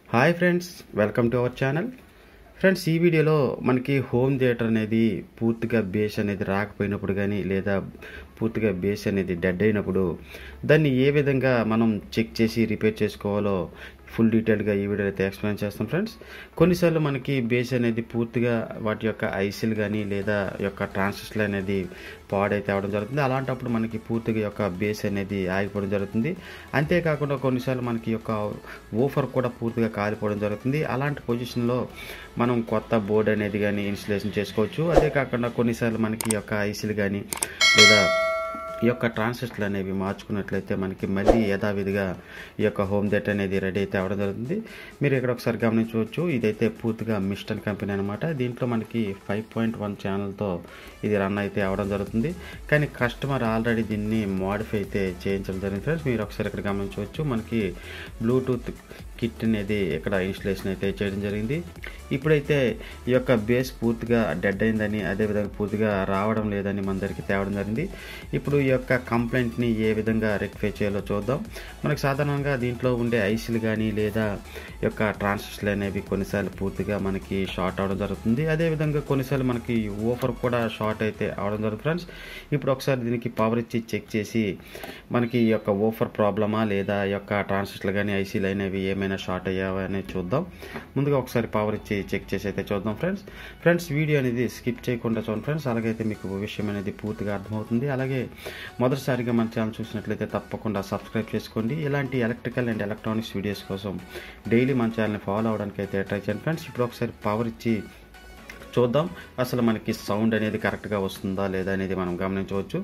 Hi friends welcome to our channel friends ఈ వీడియోలో మనకి హోమ్ థియేటర్ అనేది పూర్తిగా బేస్ అనేది రాకపోయినప్పుడు కానీ లేదా పూర్తిగా బేస్ అనేది డెడ్ అయినప్పుడు దాన్ని ఏ విధంగా మనం చెక్ చేసి రిపేర్ చేసుకోవాలో ఫుల్ డీటెయిల్గా ఈ వీడియో అయితే ఎక్స్ప్లెయిన్ చేస్తాం ఫ్రెండ్స్ కొన్నిసార్లు మనకి బేస్ అనేది పూర్తిగా వాటి యొక్క ఐసీలు కానీ లేదా యొక్క ట్రాన్సిస్టర్ అనేది పాడైతే అవడం జరుగుతుంది అలాంటప్పుడు మనకి పూర్తిగా యొక్క బేస్ అనేది ఆగిపోవడం జరుగుతుంది అంతేకాకుండా కొన్నిసార్లు మనకి యొక్క ఓఫర్ కూడా పూర్తిగా కాలిపోవడం జరుగుతుంది అలాంటి పొజిషన్లో మనం కొత్త బోర్డు అనేది కానీ ఇన్స్టలేషన్ చేసుకోవచ్చు అదే కాకుండా కొన్నిసార్లు మనకి యొక్క ఐసీలు కానీ లేదా ఈ యొక్క ట్రాన్సిస్టర్లు అనేవి మార్చుకున్నట్లయితే మనకి మళ్ళీ యథావిధిగా ఈ యొక్క హోమ్ థియేటర్ అనేది రెడీ అయితే అవడం జరుగుతుంది మీరు ఇక్కడ ఒకసారి గమనించవచ్చు ఇదైతే పూర్తిగా మిస్టన్ కంపెనీ అనమాట దీంట్లో మనకి ఫైవ్ పాయింట్ వన్ ఛానల్తో ఇది రన్ అయితే అవడం జరుగుతుంది కానీ కస్టమర్ ఆల్రెడీ దీన్ని మోడిఫై అయితే చేయించడం జరిగింది ఫ్రెండ్స్ మీరు ఒకసారి ఇక్కడ గమనించవచ్చు మనకి బ్లూటూత్ కిట్ అనేది ఇక్కడ ఇన్స్టలేషన్ అయితే చేయడం జరిగింది ఇప్పుడైతే ఈ యొక్క బేస్ పూర్తిగా డెడ్ అయిందని అదేవిధంగా పూర్తిగా రావడం లేదని మన దగ్గరికి తేవడం జరిగింది ఇప్పుడు ఈ యొక్క కంప్లైంట్ని ఏ విధంగా రెక్టిఫై చేయాలో చూద్దాం మనకు సాధారణంగా దీంట్లో ఉండే ఐసీలు కానీ లేదా ఈ యొక్క ట్రాన్సిస్టర్లు అనేవి కొన్నిసార్లు పూర్తిగా మనకి షార్ట్ అవడం జరుగుతుంది అదేవిధంగా కొన్నిసార్లు మనకి ఓఫర్ కూడా షార్ట్ అయితే అవడం జరుగుతుంది ఫ్రెండ్స్ ఇప్పుడు ఒకసారి దీనికి పవర్ ఇచ్చి చెక్ చేసి మనకి ఈ యొక్క ఓఫర్ ప్రాబ్లమా లేదా ఈ యొక్క ట్రాన్సిస్టర్లు కానీ ఐసీలు అనేవి ఏమైనా షార్ట్ అయ్యావా అనేది చూద్దాం ముందుగా ఒకసారి పవర్ ఇచ్చి చెక్ చేసి అయితే చూద్దాం ఫ్రెండ్స్ ఫ్రెండ్స్ వీడియో అనేది స్కిప్ చేయకుండా చూడండి ఫ్రెండ్స్ అలాగైతే మీకు విషయం అనేది పూర్తిగా అర్థమవుతుంది అలాగే మొదటిసారిగా మన ఛానల్ చూసినట్లయితే తప్పకుండా సబ్స్క్రైబ్ చేసుకోండి ఇలాంటి ఎలక్ట్రికల్ అండ్ ఎలక్ట్రానిక్స్ వీడియోస్ కోసం డైలీ మన ఛానల్ని ఫాలో అవడానికి అయితే ట్రై చేయండి ఫ్రెండ్స్ ఇప్పుడు ఒకసారి పవర్ ఇచ్చి చూద్దాం అసలు మనకి సౌండ్ అనేది కరెక్ట్గా వస్తుందా లేదా అనేది మనం గమనించవచ్చు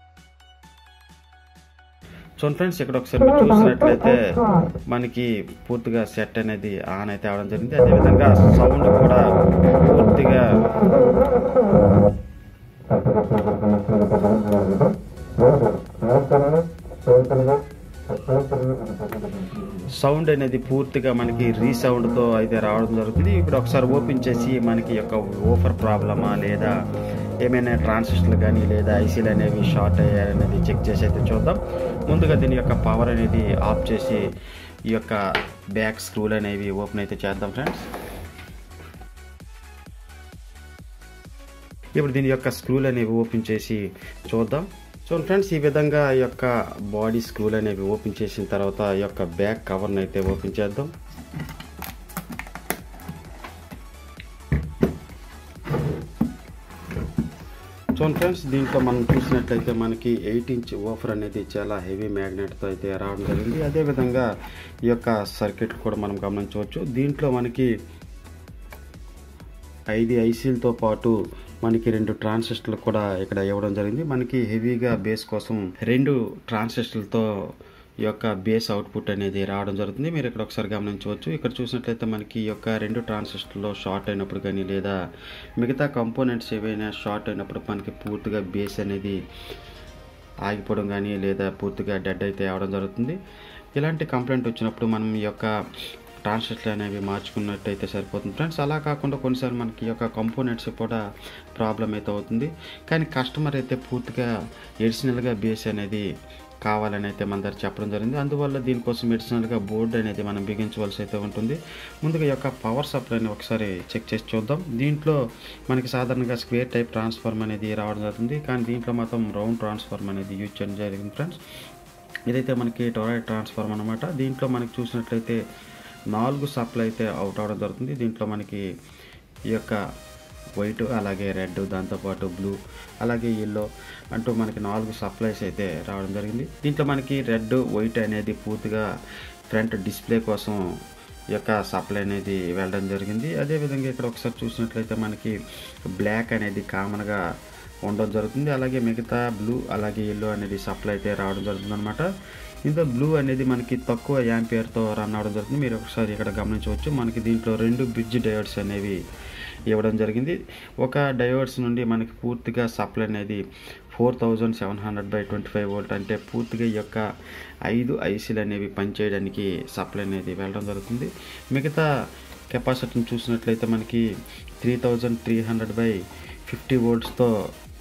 చూడండి ఫ్రెండ్స్ ఇక్కడ ఒకసారి మీరు చూసినట్లయితే మనకి పూర్తిగా సెట్ అనేది ఆన్ అయితే అవడం జరిగింది అదేవిధంగా సౌండ్ కూడా పూర్తిగా సౌండ్ అనేది పూర్తిగా మనకి రీసౌండ్తో అయితే రావడం జరుగుతుంది ఇప్పుడు ఒకసారి ఓపెన్ చేసి మనకి యొక్క ఓఫర్ ప్రాబ్లమా లేదా ఏమైనా ట్రాన్సిస్టర్లు కానీ లేదా ఐసీలు అనేవి షార్ట్ అయ్యాయనేది చెక్ చేసి అయితే చూద్దాం ముందుగా దీని యొక్క పవర్ అనేది ఆఫ్ చేసి ఈ యొక్క బ్యాక్ స్క్రూలు అనేవి ఓపెన్ అయితే చేద్దాం ఫ్రెండ్స్ ఇప్పుడు దీని యొక్క స్క్రూలు అనేవి ఓపెన్ చేసి చూద్దాం చూడండి ఫ్రెండ్స్ ఈ విధంగా ఈ యొక్క బాడీ స్క్రూలు అనేవి ఓపెన్ చేసిన తర్వాత ఈ యొక్క బ్యాక్ కవర్ని అయితే ఓపెన్ చేద్దాం చూడండి ఫ్రెండ్స్ దీంట్లో మనం చూసినట్లయితే మనకి ఎయిట్ ఇంచ్ ఓఫర్ అనేది చాలా హెవీ మ్యాగ్నెట్తో అయితే రావడం జరిగింది అదేవిధంగా ఈ యొక్క సర్క్యూట్ కూడా మనం గమనించవచ్చు దీంట్లో మనకి ఐదు ఐసీలతో పాటు మనకి రెండు ట్రాన్సిస్టర్లు కూడా ఇక్కడ ఇవ్వడం జరిగింది మనకి హెవీగా బేస్ కోసం రెండు ట్రాన్సిస్టర్లతో ఈ యొక్క బేస్ అవుట్పుట్ అనేది రావడం జరుగుతుంది మీరు ఇక్కడ ఒకసారి గమనించవచ్చు ఇక్కడ చూసినట్లయితే మనకి ఈ యొక్క రెండు ట్రాన్సిస్టర్లో షార్ట్ అయినప్పుడు కానీ లేదా మిగతా కంపోనెంట్స్ ఏవైనా షార్ట్ అయినప్పుడు మనకి పూర్తిగా బేస్ అనేది ఆగిపోవడం కానీ లేదా పూర్తిగా డెడ్ అయితే అవడం జరుగుతుంది ఇలాంటి కంప్లైంట్ వచ్చినప్పుడు మనం ఈ యొక్క ట్రాన్సిస్టర్ అనేవి మార్చుకున్నట్టయితే సరిపోతుంది ఫ్రెండ్స్ అలా కాకుండా కొన్నిసార్లు మనకి ఈ యొక్క కంపోనెంట్స్ కూడా ప్రాబ్లం అయితే అవుతుంది కానీ కస్టమర్ అయితే పూర్తిగా ఎడిషనల్గా బేస్ అనేది కావాలని అయితే మన దగ్గర చెప్పడం జరిగింది అందువల్ల దీనికోసం ఎడిషనల్గా బోర్డు అనేది మనం బిగించవలసి అయితే ఉంటుంది ముందుగా ఈ యొక్క పవర్ సప్లైని ఒకసారి చెక్ చేసి చూద్దాం దీంట్లో మనకి సాధారణంగా స్క్వేర్ టైప్ ట్రాన్స్ఫార్మ్ అనేది రావడం జరుగుతుంది కానీ దీంట్లో మాత్రం రౌండ్ ట్రాన్స్ఫార్మ్ అనేది యూజ్ చేయడం జరిగింది ఫ్రెండ్స్ ఇదైతే మనకి టొరాయిడ్ ట్రాన్స్ఫార్మ్ అనమాట దీంట్లో మనకి చూసినట్లయితే నాలుగు సప్లై అయితే అవుట్ అవడం జరుగుతుంది దీంట్లో మనకి ఈ యొక్క వైట్ అలాగే రెడ్ దాంతోపాటు బ్లూ అలాగే ఎల్లో అంటూ మనకి నాలుగు సప్లైస్ అయితే రావడం జరిగింది దీంట్లో మనకి రెడ్ వైట్ అనేది పూర్తిగా ఫ్రంట్ డిస్ప్లే కోసం ఈ యొక్క సప్లై అనేది వెళ్ళడం జరిగింది అదేవిధంగా ఇక్కడ ఒకసారి చూసినట్లయితే మనకి బ్లాక్ అనేది కామన్గా ఉండడం జరుగుతుంది అలాగే మిగతా బ్లూ అలాగే ఎల్లో అనేది సప్లై అయితే రావడం జరుగుతుంది అనమాట ఇందులో బ్లూ అనేది మనకి తక్కువ యాంపియర్తో రన్ అవడం జరుగుతుంది మీరు ఒకసారి ఇక్కడ గమనించవచ్చు మనకి దీంట్లో రెండు బ్రిడ్జ్ డయోడ్స్ అనేవి ఇవ్వడం జరిగింది ఒక డయోడ్స్ నుండి మనకి పూర్తిగా సప్లై అనేది four thousand seven hundred by twenty five volt అంటే పూర్తిగా ఈ యొక్క ఐదు ఐసీలు అనేవి పనిచేయడానికి సప్లై అనేది వెళ్ళడం జరుగుతుంది మిగతా కెపాసిటీని చూసినట్లయితే మనకి three thousand three hundred by fifty వోల్ట్స్తో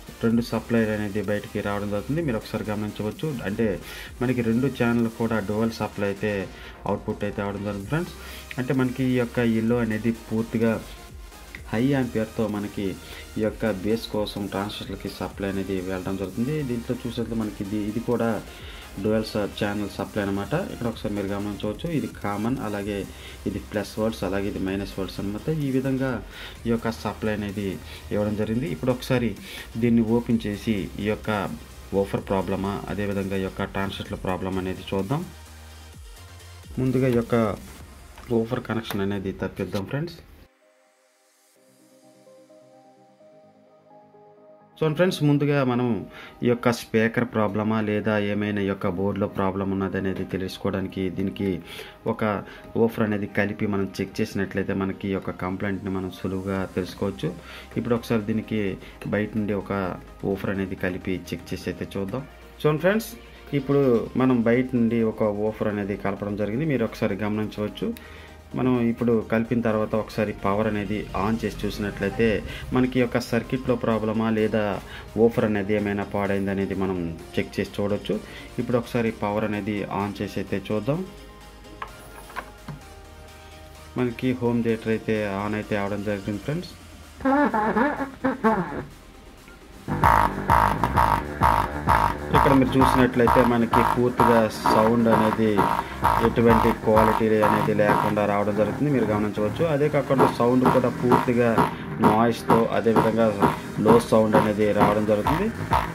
రెండు సప్లై అనేది బయటికి రావడం జరుగుతుంది మీరు ఒకసారి గమనించవచ్చు అంటే మనకి రెండు ఛానల్ కూడా డువల్ సప్లై అయితే అవుట్పుట్ అయితే అవడం జరుగుతుంది ఫ్రెండ్స్ అంటే మనకి ఈ యొక్క ఇల్లు అనేది పూర్తిగా హై యాంపియర్తో మనకి ఈ యొక్క బేస్ కోసం ట్రాన్సిస్టర్లకి సప్లై అనేది వెళ్ళడం జరుగుతుంది దీంట్లో చూసేది మనకి ఇది ఇది కూడా డువెల్ ఛానల్ సప్లై అనమాట ఇక్కడ ఒకసారి మీరు గమనించవచ్చు ఇది కామన్ అలాగే ఇది ప్లస్ వర్డ్స్ అలాగే ఇది మైనస్ వర్డ్స్ అనమాట ఈ విధంగా ఈ యొక్క సప్లై అనేది ఇవ్వడం జరిగింది ఇప్పుడు ఒకసారి దీన్ని ఓపెన్ చేసి ఈ యొక్క ఓఫర్ ప్రాబ్లమా అదేవిధంగా ఈ యొక్క ట్రాన్సిస్టర్ ప్రాబ్లం అనేది చూద్దాం ముందుగా ఈ యొక్క ఓఫర్ కనెక్షన్ అనేది తప్పిద్దాం ఫ్రెండ్స్ సో ఫ్రెండ్స్ ముందుగా మనం ఈ యొక్క స్పీకర్ ప్రాబ్లమా లేదా ఏమైనా ఈ యొక్క బోర్డులో ప్రాబ్లం ఉన్నది అనేది తెలుసుకోవడానికి దీనికి ఒక ఓఫర్ అనేది కలిపి మనం చెక్ చేసినట్లయితే మనకి ఈ యొక్క కంప్లైంట్ని మనం సులువుగా తెలుసుకోవచ్చు ఇప్పుడు ఒకసారి దీనికి బయట నుండి ఒక ఓఫర్ అనేది కలిపి చెక్ చేసి అయితే చూద్దాం సో ఫ్రెండ్స్ ఇప్పుడు మనం బయట నుండి ఒక ఓఫర్ అనేది కలపడం జరిగింది మీరు ఒకసారి గమనించవచ్చు మనం ఇప్పుడు కలిపిన తర్వాత ఒకసారి పవర్ అనేది ఆన్ చేసి చూసినట్లయితే మనకి యొక్క సర్క్యూట్లో ప్రాబ్లమా లేదా ఓఫర్ అనేది ఏమైనా పాడైంది అనేది మనం చెక్ చేసి చూడొచ్చు ఇప్పుడు ఒకసారి పవర్ అనేది ఆన్ చేసి అయితే చూద్దాం మనకి హోమ్ థియేటర్ అయితే ఆన్ అయితే అవడం జరిగింది ఫ్రెండ్స్ ఇక్కడ మీరు చూసినట్లయితే మనకి పూర్తిగా సౌండ్ అనేది ఎటువంటి క్వాలిటీ అనేది లేకుండా రావడం జరుగుతుంది మీరు గమనించవచ్చు అదే కాకుండా సౌండ్ కూడా పూర్తిగా నాయిస్తో అదేవిధంగా లో సౌండ్ అనేది రావడం జరుగుతుంది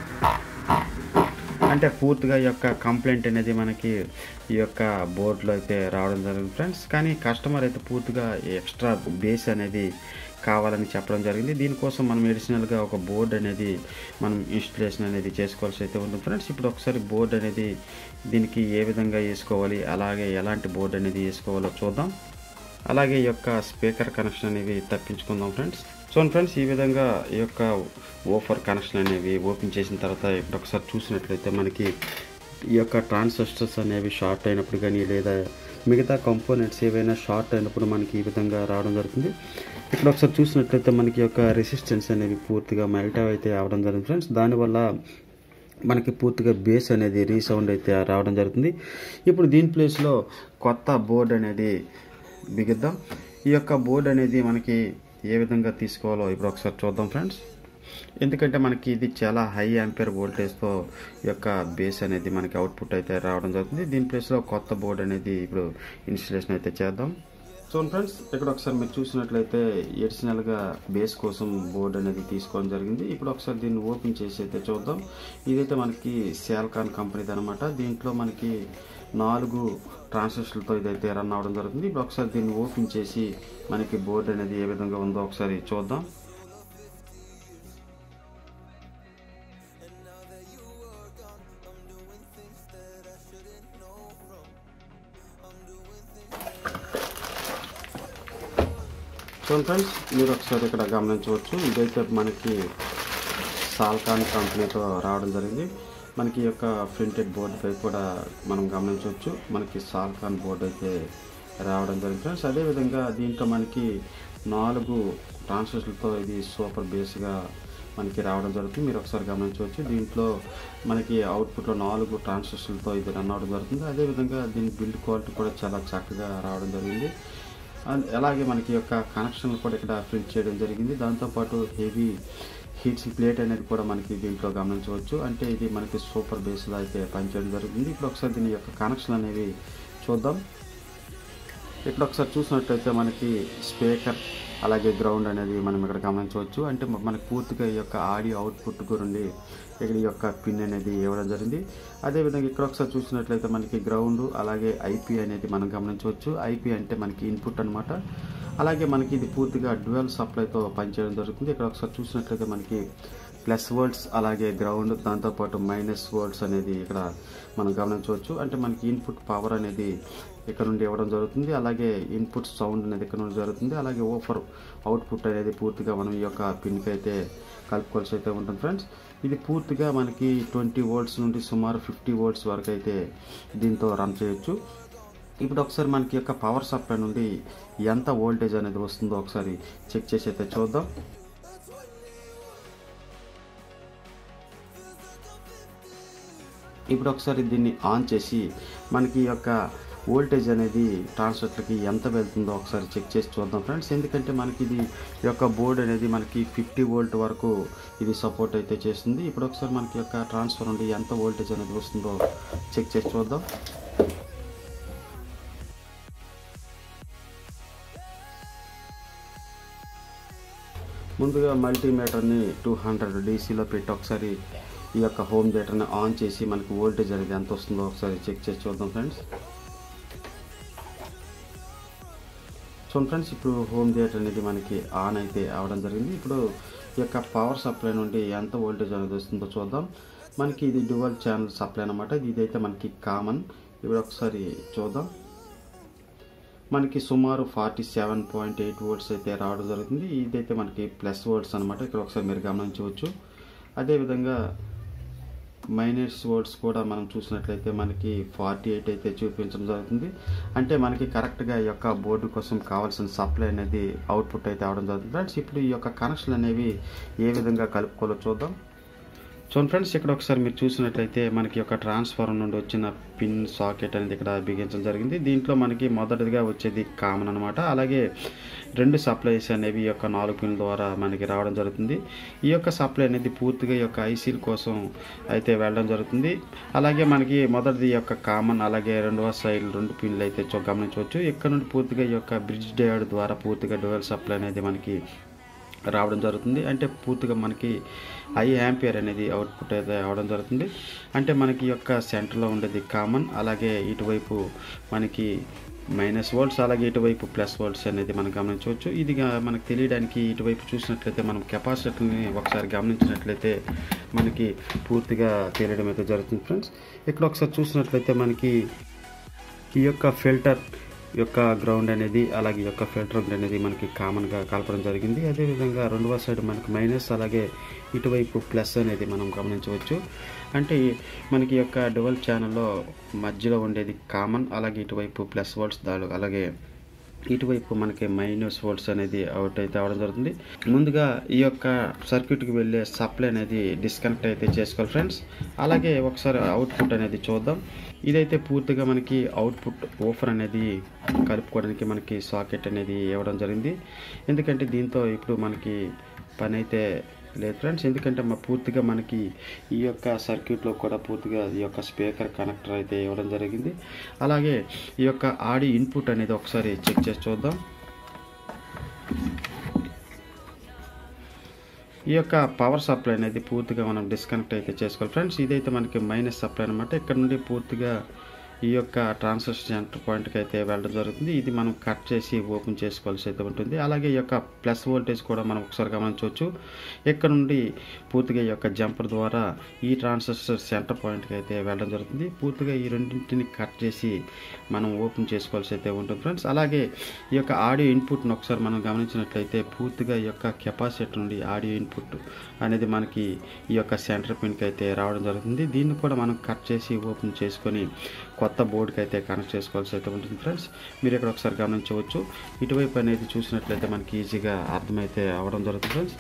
అంటే పూర్తిగా ఈ యొక్క కంప్లైంట్ అనేది మనకి ఈ యొక్క బోర్డులో అయితే రావడం జరిగింది ఫ్రెండ్స్ కానీ కస్టమర్ అయితే పూర్తిగా ఎక్స్ట్రా బేస్ అనేది కావాలని చెప్పడం జరిగింది దీనికోసం మనం ఎడిషనల్గా ఒక బోర్డు అనేది మనం ఇన్స్టలేషన్ అనేది చేసుకోవాల్సి అయితే ఉంటుంది ఫ్రెండ్స్ ఇప్పుడు ఒకసారి బోర్డు అనేది దీనికి ఏ విధంగా వేసుకోవాలి అలాగే ఎలాంటి బోర్డు అనేది వేసుకోవాలో చూద్దాం అలాగే ఈ యొక్క స్పీకర్ కనెక్షన్ అనేవి తప్పించుకుందాం ఫ్రెండ్స్ సో ఫ్రెండ్స్ ఈ విధంగా ఈ యొక్క ఓఫర్ కనెక్షన్ అనేవి ఓపెన్ చేసిన తర్వాత ఇప్పుడు ఒకసారి చూసినట్లయితే మనకి ఈ యొక్క ట్రాన్సిస్టర్స్ అనేవి షార్ట్ అయినప్పుడు కానీ లేదా మిగతా కంపోనెంట్స్ ఏవైనా షార్ట్ అయినప్పుడు మనకి ఈ విధంగా రావడం జరుగుతుంది ఇక్కడ ఒకసారి చూసినట్లయితే మనకి యొక్క రెసిస్టెన్స్ అనేవి పూర్తిగా మెల్ట్ అయితే అవడం జరుగుతుంది ఫ్రెండ్స్ దానివల్ల మనకి పూర్తిగా బేస్ అనేది రీసౌండ్ అయితే రావడం జరుగుతుంది ఇప్పుడు దీని ప్లేస్లో కొత్త బోర్డ్ అనేది బిగిద్దాం ఈ యొక్క బోర్డ్ అనేది మనకి ఏ విధంగా తీసుకోవాలో ఇప్పుడు ఒకసారి చూద్దాం ఫ్రెండ్స్ ఎందుకంటే మనకి ఇది చాలా హై యాంపేర్ వోల్టేజ్తో ఈ యొక్క బేస్ అనేది మనకి అవుట్పుట్ అయితే రావడం జరుగుతుంది దీని ప్లేస్లో కొత్త బోర్డ్ అనేది ఇప్పుడు ఇన్స్టలేషన్ అయితే చేద్దాం సో ఫ్రెండ్స్ ఇక్కడ ఒకసారి మీరు చూసినట్లయితే ఎడిషనల్గా బేస్ కోసం బోర్డ్ అనేది తీసుకోవడం జరిగింది ఇప్పుడు ఒకసారి దీన్ని ఓపెన్ చేసి అయితే చూద్దాం ఇదైతే మనకి శాల్కాన్ కంపెనీది అనమాట దీంట్లో మనకి నాలుగు ట్రాన్సిస్టర్లతో ఇదైతే రన్ అవ్వడం జరుగుతుంది ఇప్పుడు ఒకసారి దీన్ని ఓపెన్ చేసి మనకి బోర్డ్ అనేది ఏ విధంగా ఉందో ఒకసారి చూద్దాం సో ఫ్రెండ్స్ మీరు ఒకసారి ఇక్కడ గమనించవచ్చు ఇదైతే మనకి సాల్కాన్ కంపెనీతో రావడం జరిగింది మనకి ఈ యొక్క ప్రింటెడ్ బోర్డుపై కూడా మనం గమనించవచ్చు మనకి సాల్కాన్ బోర్డు అయితే రావడం జరిగింది ఫ్రెండ్స్ అదేవిధంగా దీంట్లో మనకి నాలుగు ట్రాన్సిస్టర్లతో ఇది సూపర్ బేస్గా మనకి రావడం జరుగుతుంది మీరు ఒకసారి గమనించవచ్చు దీంట్లో మనకి అవుట్పుట్లో నాలుగు ట్రాన్సిస్టర్లతో ఇది రన్ అవ్వడం జరుగుతుంది అదేవిధంగా దీని బిల్డ్ క్వాలిటీ కూడా చాలా చక్కగా రావడం జరిగింది అండ్ అలాగే మనకి యొక్క కనెక్షన్లు కూడా ఇక్కడ ప్రింట్ చేయడం జరిగింది దాంతోపాటు హెవీ హీట్స్ ప్లేట్ అనేది కూడా మనకి దీంట్లో గమనించవచ్చు అంటే ఇది మనకి సూపర్ బేస్లో అయితే పనిచేయడం జరుగుతుంది ఇప్పుడు ఒకసారి దీని యొక్క కనెక్షన్ అనేవి చూద్దాం ఇక్కడ ఒకసారి చూసినట్లయితే మనకి స్పీకర్ అలాగే గ్రౌండ్ అనేది మనం ఇక్కడ గమనించవచ్చు అంటే మనకి పూర్తిగా ఈ యొక్క ఆడియో అవుట్పుట్ గురించి ఇక్కడ ఈ యొక్క పిన్ అనేది ఇవ్వడం జరిగింది అదేవిధంగా ఇక్కడ ఒకసారి చూసినట్లయితే మనకి గ్రౌండ్ అలాగే ఐపీ అనేది మనం గమనించవచ్చు ఐపీ అంటే మనకి ఇన్పుట్ అనమాట అలాగే మనకి ఇది పూర్తిగా డ్యూయల్ సప్లైతో పనిచేయడం జరుగుతుంది ఇక్కడ ఒకసారి చూసినట్లయితే మనకి ప్లస్ వర్డ్స్ అలాగే గ్రౌండ్ దాంతోపాటు మైనస్ వర్డ్స్ అనేది ఇక్కడ మనం గమనించవచ్చు అంటే మనకి ఇన్పుట్ పవర్ అనేది ఇక్కడ నుండి ఇవ్వడం జరుగుతుంది అలాగే ఇన్పుట్ సౌండ్ అనేది ఇక్కడ నుండి జరుగుతుంది అలాగే ఓఫర్ అవుట్పుట్ అనేది పూర్తిగా మనం ఈ యొక్క పిన్కి అయితే కలుపుకోవాల్సి అయితే ఉంటుంది ఫ్రెండ్స్ ఇది పూర్తిగా మనకి ట్వంటీ వోల్ట్స్ నుండి సుమారు ఫిఫ్టీ వోల్ట్స్ వరకు అయితే దీంతో రన్ చేయొచ్చు ఇప్పుడు ఒకసారి మనకి యొక్క పవర్ సప్లై నుండి ఎంత వోల్టేజ్ అనేది వస్తుందో ఒకసారి చెక్ చేసి అయితే చూద్దాం ఇప్పుడు ఒకసారి దీన్ని ఆన్ చేసి మనకి ఈ యొక్క వోల్టేజ్ అనేది ట్రాన్స్ఫర్కి ఎంత వెళ్తుందో ఒకసారి చెక్ చేసి చూద్దాం ఫ్రెండ్స్ ఎందుకంటే మనకి ఇది ఈ యొక్క బోర్డ్ అనేది మనకి ఫిఫ్టీ వోల్ట్ వరకు ఇది సపోర్ట్ అయితే చేస్తుంది ఇప్పుడు ఒకసారి మనకి యొక్క ట్రాన్స్ఫర్ నుండి ఎంత వోల్టేజ్ అనేది వస్తుందో చెక్ చేసి చూద్దాం ముందుగా మల్టీమీటర్ని టూ హండ్రెడ్ డీసీలో పెట్టి ఒకసారి ఈ యొక్క హోమ్ థియేటర్ని ఆన్ చేసి మనకి వోల్టేజ్ అనేది ఎంత వస్తుందో ఒకసారి చెక్ చేసి చూద్దాం ఫ్రెండ్స్ చూడండి ఫ్రెండ్స్ ఇప్పుడు హోమ్ థియేటర్ అనేది మనకి ఆన్ అయితే అవడం జరిగింది ఇప్పుడు ఈ యొక్క పవర్ సప్లై నుండి ఎంత వోల్టేజ్ అనేది వస్తుందో చూద్దాం మనకి ఇది డ్యువల్ ఛానల్ సప్లై అనమాట ఇదైతే మనకి కామన్ ఇప్పుడు ఒకసారి చూద్దాం మనకి సుమారు forty seven point eight volts అయితే రావడం జరుగుతుంది ఇదైతే మనకి ప్లస్ వోల్ట్స్ అనమాట ఇక్కడ ఒకసారి మీరు గమనించవచ్చు అదేవిధంగా మైనస్ వోల్ట్స్ కూడా మనం చూసినట్లయితే మనకి ఫార్టీ ఎయిట్ అయితే చూపించడం జరుగుతుంది అంటే మనకి కరెక్ట్గా ఈ యొక్క బోర్డు కోసం కావాల్సిన సప్లై అనేది అవుట్పుట్ అయితే అవడం జరుగుతుంది ఫ్రెండ్స్ ఇప్పుడు ఈ యొక్క కనెక్షన్ అనేవి ఏ విధంగా కలుపుకోవాలో చూద్దాం చూడండి ఫ్రెండ్స్ ఇక్కడ ఒకసారి మీరు చూసినట్లయితే మనకి యొక్క ట్రాన్స్ఫార్మర్ నుండి వచ్చిన పిన్ సాకెట్ అనేది ఇక్కడ బిగించడం జరిగింది దీంట్లో మనకి మొదటిదిగా వచ్చేది కామన్ అనమాట అలాగే రెండు సప్లైస్ అనేవి ఈ యొక్క నాలుగు పిన్ల ద్వారా మనకి రావడం జరుగుతుంది ఈ యొక్క సప్లై అనేది పూర్తిగా ఈ యొక్క ఐసీల కోసం అయితే వెళ్ళడం జరుగుతుంది అలాగే మనకి మొదటిది ఈ యొక్క కామన్ అలాగే రెండవ సైడ్ రెండు పిన్లు అయితే చూ- గమనించవచ్చు ఇక్కడ నుండి పూర్తిగా ఈ యొక్క బ్రిడ్జ్ డయోడ్ ద్వారా పూర్తిగా డ్యువల్ సప్లై అనేది మనకి రావడం జరుగుతుంది అంటే పూర్తిగా మనకి ఐ యాంపియర్ అనేది అవుట్పుట్ అయితే అవడం జరుగుతుంది అంటే మనకి ఈ యొక్క సెంటర్లో ఉండేది కామన్ అలాగే ఇటువైపు మనకి మైనస్ వోల్ట్స్ అలాగే ఇటువైపు ప్లస్ వోల్ట్స్ అనేది మనం గమనించవచ్చు ఇది గా- మనకు తెలియడానికి ఇటువైపు చూసినట్లయితే మనం కెపాసిటర్ని ఒకసారి గమనించినట్లయితే మనకి పూర్తిగా తెలియడం అయితే జరుగుతుంది ఫ్రెండ్స్ ఇక్కడ ఒకసారి చూసినట్లయితే మనకి ఈ యొక్క ఫిల్టర్ యొక్క గ్రౌండ్ అనేది అలాగే ఈ యొక్క ఫిల్టర్ గ్రౌండ్ అనేది మనకి కామన్గా కలపడం జరిగింది అదేవిధంగా రెండవ సైడ్ మనకి మైనస్ అలాగే ఇటువైపు ప్లస్ అనేది మనం గమనించవచ్చు అంటే మనకి ఈ యొక్క డువల్ ఛానల్లో మధ్యలో ఉండేది కామన్ అలాగే ఇటువైపు ప్లస్ వర్డ్స్ దాడు అలాగే ఇటువైపు మనకి మైనస్ వోల్ట్స్ అనేది అవుట్ అయితే అవడం జరుగుతుంది ముందుగా ఈ యొక్క సర్క్యూట్కి వెళ్ళే సప్లై అనేది డిస్కనెక్ట్ అయితే చేసుకోవాలి ఫ్రెండ్స్ అలాగే ఒకసారి అవుట్పుట్ అనేది చూద్దాం ఇదైతే పూర్తిగా మనకి అవుట్పుట్ ఓఫర్ అనేది కలుపుకోవడానికి మనకి సాకెట్ అనేది ఇవ్వడం జరిగింది ఎందుకంటే దీంతో ఇప్పుడు మనకి పని అయితే లేదు ఫ్రెండ్స్ ఎందుకంటే మా పూర్తిగా మనకి ఈ యొక్క సర్క్యూట్లో కూడా పూర్తిగా ఈ యొక్క స్పీకర్ కనెక్టర్ అయితే ఇవ్వడం జరిగింది అలాగే ఈ యొక్క ఆడి ఇన్పుట్ అనేది ఒకసారి చెక్ చేసి చూద్దాం ఈ యొక్క పవర్ సప్లై అనేది పూర్తిగా మనం డిస్కనెక్ట్ అయితే చేసుకోవాలి ఫ్రెండ్స్ ఇదైతే మనకి మైనస్ సప్లై అనమాట ఇక్కడ నుండి పూర్తిగా ఈ యొక్క ట్రాన్స్ఫర్ సెంటర్ పాయింట్కి అయితే వెళ్ళడం జరుగుతుంది ఇది మనం కట్ చేసి ఓపెన్ చేసుకోవాల్సి అయితే ఉంటుంది అలాగే ఈ యొక్క ప్లస్ వోల్టేజ్ కూడా మనం ఒకసారి గమనించవచ్చు ఇక్కడ నుండి పూర్తిగా ఈ యొక్క జంపర్ ద్వారా ఈ ట్రాన్సిస్టర్ సెంటర్ పాయింట్కి అయితే వెళ్ళడం జరుగుతుంది పూర్తిగా ఈ రెండింటిని కట్ చేసి మనం ఓపెన్ చేసుకోవాల్సి అయితే ఉంటుంది ఫ్రెండ్స్ అలాగే ఈ యొక్క ఆడియో ఇన్పుట్ను ఒకసారి మనం గమనించినట్లయితే పూర్తిగా ఈ యొక్క కెపాసిటర్ నుండి ఆడియో ఇన్పుట్ అనేది మనకి ఈ యొక్క సెంటర్ పిన్కి అయితే రావడం జరుగుతుంది దీన్ని కూడా మనం కట్ చేసి ఓపెన్ చేసుకొని కొత్త బోర్డుకి అయితే కనెక్ట్ చేసుకోవాల్సి అయితే ఉంటుంది ఫ్రెండ్స్ మీరు ఇక్కడ ఒకసారి గమనించవచ్చు ఇటువైపు అనేది చూసినట్లయితే మనకి ఈజీగా అర్థమైతే అవడం జరుగుతుంది ఫ్రెండ్స్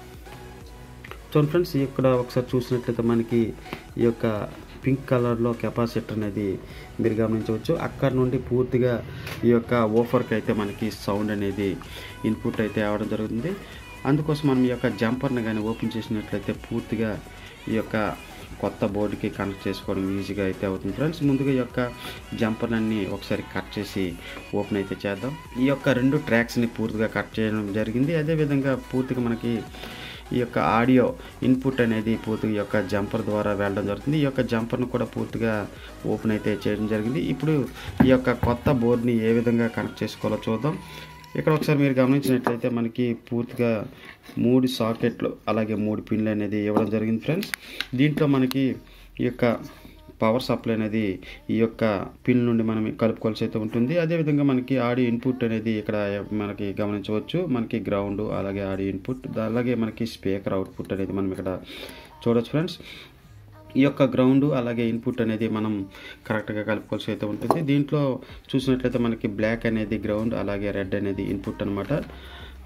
చూడండి ఫ్రెండ్స్ ఇక్కడ ఒకసారి చూసినట్లయితే మనకి ఈ యొక్క పింక్ కలర్లో కెపాసిటర్ అనేది మీరు గమనించవచ్చు అక్కడ నుండి పూర్తిగా ఈ యొక్క ఓఫర్కి అయితే మనకి సౌండ్ అనేది ఇన్పుట్ అయితే అవడం జరుగుతుంది అందుకోసం మనం ఈ యొక్క జంపర్ని కానీ ఓపెన్ చేసినట్లయితే పూర్తిగా ఈ యొక్క కొత్త బోర్డుకి కనెక్ట్ చేసుకోవడం ఈజీగా అయితే అవుతుంది ఫ్రెండ్స్ ముందుగా ఈ యొక్క జంపర్ అన్ని ఒకసారి కట్ చేసి ఓపెన్ అయితే చేద్దాం ఈ యొక్క రెండు ట్రాక్స్ని పూర్తిగా కట్ చేయడం జరిగింది అదేవిధంగా పూర్తిగా మనకి ఈ యొక్క ఆడియో ఇన్పుట్ అనేది పూర్తిగా ఈ యొక్క జంపర్ ద్వారా వెళ్ళడం జరుగుతుంది ఈ యొక్క జంపర్ను కూడా పూర్తిగా ఓపెన్ అయితే చేయడం జరిగింది ఇప్పుడు ఈ యొక్క కొత్త బోర్డ్ని ఏ విధంగా కనెక్ట్ చేసుకోవాలో చూద్దాం ఇక్కడ ఒకసారి మీరు గమనించినట్లయితే మనకి పూర్తిగా మూడు సాకెట్లు అలాగే మూడు పిన్లు అనేది ఇవ్వడం జరిగింది ఫ్రెండ్స్ దీంట్లో మనకి ఈ యొక్క పవర్ సప్లై అనేది ఈ యొక్క పిన్ నుండి మనం కలుపుకోవాల్సి అయితే ఉంటుంది అదేవిధంగా మనకి ఆడియో ఇన్పుట్ అనేది ఇక్కడ మనకి గమనించవచ్చు మనకి గ్రౌండ్ అలాగే ఆడియో ఇన్పుట్ అలాగే మనకి స్పీకర్ అవుట్పుట్ అనేది మనం ఇక్కడ చూడొచ్చు ఫ్రెండ్స్ ఈ యొక్క గ్రౌండ్ అలాగే ఇన్పుట్ అనేది మనం కరెక్ట్గా కలుపుకోవాల్సి అయితే ఉంటుంది దీంట్లో చూసినట్లయితే మనకి బ్లాక్ అనేది గ్రౌండ్ అలాగే రెడ్ అనేది ఇన్పుట్ అనమాట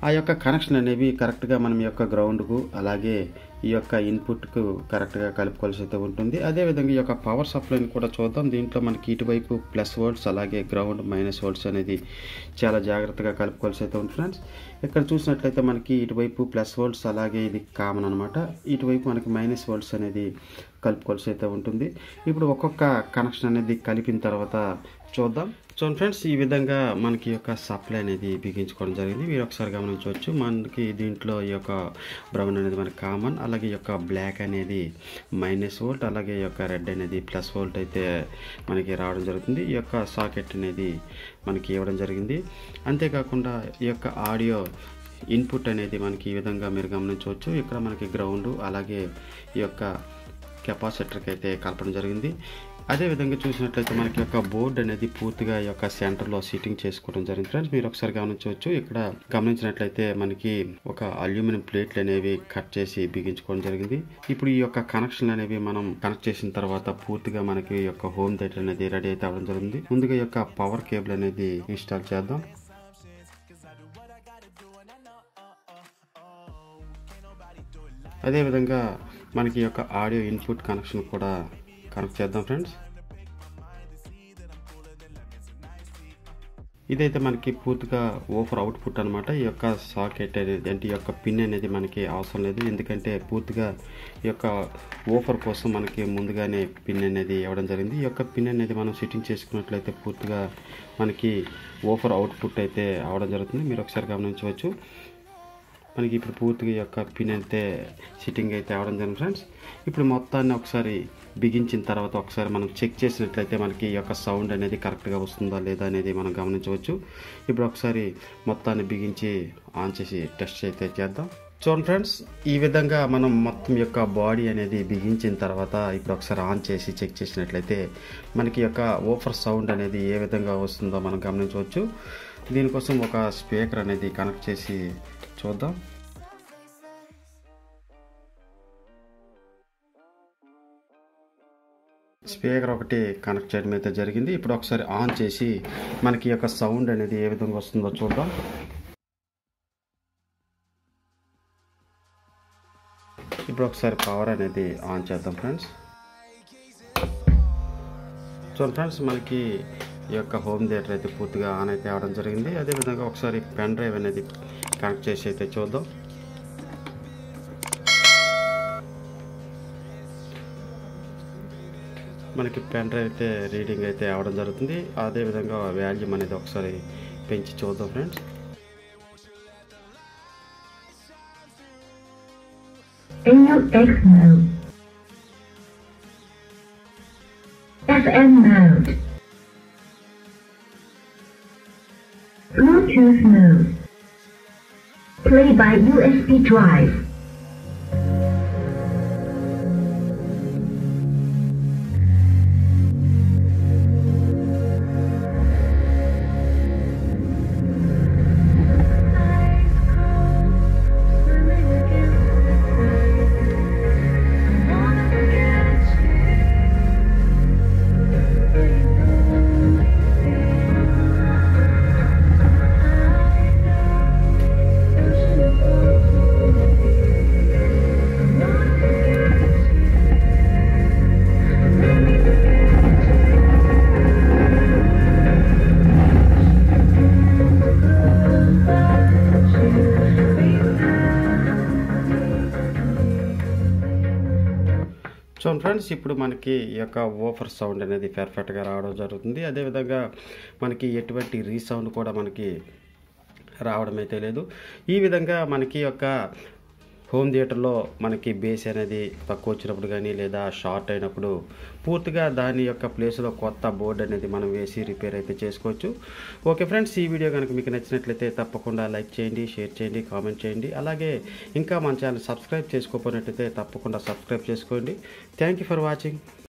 ఆ యొక్క కనెక్షన్ అనేవి కరెక్ట్గా మనం యొక్క గ్రౌండ్కు అలాగే ఈ యొక్క ఇన్పుట్కు కరెక్ట్గా కలుపుకోవాల్సి అయితే ఉంటుంది అదేవిధంగా ఈ యొక్క పవర్ సప్లైని కూడా చూద్దాం దీంట్లో మనకి ఇటువైపు ప్లస్ వోల్ట్స్ అలాగే గ్రౌండ్ మైనస్ వోల్ట్స్ అనేది చాలా జాగ్రత్తగా కలుపుకోవాల్సి అయితే ఉంటుంది ఫ్రెండ్స్ ఇక్కడ చూసినట్లయితే మనకి ఇటువైపు ప్లస్ వోల్ట్స్ అలాగే ఇది కామన్ అనమాట ఇటువైపు మనకి మైనస్ వోల్ట్స్ అనేది కలుపుకోవాల్సి అయితే ఉంటుంది ఇప్పుడు ఒక్కొక్క కనెక్షన్ అనేది కలిపిన తర్వాత చూద్దాం చూడండి ఫ్రెండ్స్ ఈ విధంగా మనకి యొక్క సప్లై అనేది బిగించుకోవడం జరిగింది మీరు ఒకసారి గమనించవచ్చు మనకి దీంట్లో ఈ యొక్క బ్రౌన్ అనేది మనకి కామన్ అలాగే ఈ యొక్క బ్లాక్ అనేది మైనస్ వోల్ట్ అలాగే ఈ యొక్క రెడ్ అనేది ప్లస్ వోల్ట్ అయితే మనకి రావడం జరుగుతుంది ఈ యొక్క సాకెట్ అనేది మనకి ఇవ్వడం జరిగింది అంతేకాకుండా ఈ యొక్క ఆడియో ఇన్పుట్ అనేది మనకి ఈ విధంగా మీరు గమనించవచ్చు ఇక్కడ మనకి గ్రౌండ్ అలాగే ఈ యొక్క కెపాసిటర్కి అయితే కలపడం జరిగింది అదేవిధంగా చూసినట్లయితే మనకి యొక్క బోర్డు అనేది పూర్తిగా ఈ యొక్క సెంటర్లో సిట్టింగ్ చేసుకోవడం జరిగింది ఫ్రెండ్స్ మీరు ఒకసారి గమనించవచ్చు ఇక్కడ గమనించినట్లయితే మనకి ఒక అల్యూమినియం ప్లేట్లు అనేవి కట్ చేసి బిగించుకోవడం జరిగింది ఇప్పుడు ఈ యొక్క కనెక్షన్ అనేవి మనం కనెక్ట్ చేసిన తర్వాత పూర్తిగా మనకి ఈ యొక్క హోమ్ థియేటర్ అనేది రెడీ అయితే అవ్వడం జరిగింది ముందుగా ఈ యొక్క పవర్ కేబుల్ అనేది ఇన్స్టాల్ చేద్దాం అదేవిధంగా మనకి ఈ యొక్క ఆడియో ఇన్పుట్ కనెక్షన్ కూడా కనెక్ట్ చేద్దాం ఫ్రెండ్స్ ఇదైతే మనకి పూర్తిగా ఓఫర్ అవుట్పుట్ అనమాట ఈ యొక్క సాకెట్ అనేది అంటే ఈ యొక్క పిన్ అనేది మనకి అవసరం లేదు ఎందుకంటే పూర్తిగా ఈ యొక్క ఓఫర్ కోసం మనకి ముందుగానే పిన్ అనేది ఇవ్వడం జరిగింది ఈ యొక్క పిన్ అనేది మనం సిట్టింగ్ చేసుకున్నట్లయితే పూర్తిగా మనకి ఓఫర్ అవుట్పుట్ అయితే అవడం జరుగుతుంది మీరు ఒకసారి గమనించవచ్చు మనకి ఇప్పుడు పూర్తిగా ఈ యొక్క పిన్ అయితే సిట్టింగ్ అయితే అవడం జరిగింది ఫ్రెండ్స్ ఇప్పుడు మొత్తాన్ని ఒకసారి బిగించిన తర్వాత ఒకసారి మనం చెక్ చేసినట్లయితే మనకి ఈ యొక్క సౌండ్ అనేది కరెక్ట్గా వస్తుందా లేదా అనేది మనం గమనించవచ్చు ఇప్పుడు ఒకసారి మొత్తాన్ని బిగించి ఆన్ చేసి టెస్ట్ అయితే చేద్దాం చూడండి ఫ్రెండ్స్ ఈ విధంగా మనం మొత్తం యొక్క బాడీ అనేది బిగించిన తర్వాత ఇప్పుడు ఒకసారి ఆన్ చేసి చెక్ చేసినట్లయితే మనకి యొక్క ఓఫర్ సౌండ్ అనేది ఏ విధంగా వస్తుందో మనం గమనించవచ్చు దీనికోసం ఒక స్పీకర్ అనేది కనెక్ట్ చేసి చూద్దాం స్పీకర్ ఒకటి కనెక్ట్ చేయడం అయితే జరిగింది ఇప్పుడు ఒకసారి ఆన్ చేసి మనకి యొక్క సౌండ్ అనేది ఏ విధంగా వస్తుందో చూద్దాం ఇప్పుడు ఒకసారి పవర్ అనేది ఆన్ చేద్దాం ఫ్రెండ్స్ చూడండి ఫ్రెండ్స్ మనకి ఈ యొక్క హోమ్ థియేటర్ అయితే పూర్తిగా ఆన్ అయితే అవడం జరిగింది అదేవిధంగా ఒకసారి పెన్ డ్రైవ్ అనేది కనెక్ట్ చేసి అయితే చూద్దాం మనకి పెన్ డ్రైవ్ అయితే రీడింగ్ అయితే అవడం జరుగుతుంది అదేవిధంగా వాల్యూమ్ అనేది ఒకసారి పెంచి చూద్దాం friends AUX mode. FM mode. Bluetooth mode. Play by USB drive. చూడండి ఫ్రెండ్స్ ఇప్పుడు మనకి ఈ యొక్క ఓఫర్ సౌండ్ అనేది పర్ఫెక్ట్గా రావడం జరుగుతుంది అదేవిధంగా మనకి ఎటువంటి రీసౌండ్ కూడా మనకి రావడం అయితే లేదు ఈ విధంగా మనకి యొక్క హోమ్ థియేటర్లో మనకి బేస్ అనేది తక్కువ వచ్చినప్పుడు కానీ లేదా షార్ట్ అయినప్పుడు పూర్తిగా దాని యొక్క ప్లేస్లో కొత్త బోర్డు అనేది మనం వేసి రిపేర్ అయితే చేసుకోవచ్చు ఓకే ఫ్రెండ్స్ ఈ వీడియో కనుక మీకు నచ్చినట్లయితే తప్పకుండా లైక్ చేయండి షేర్ చేయండి కామెంట్ చేయండి అలాగే ఇంకా మన ఛానల్ సబ్స్క్రైబ్ చేసుకోకపోయినట్లయితే తప్పకుండా సబ్స్క్రైబ్ చేసుకోండి థ్యాంక్ యూ ఫర్ వాచింగ్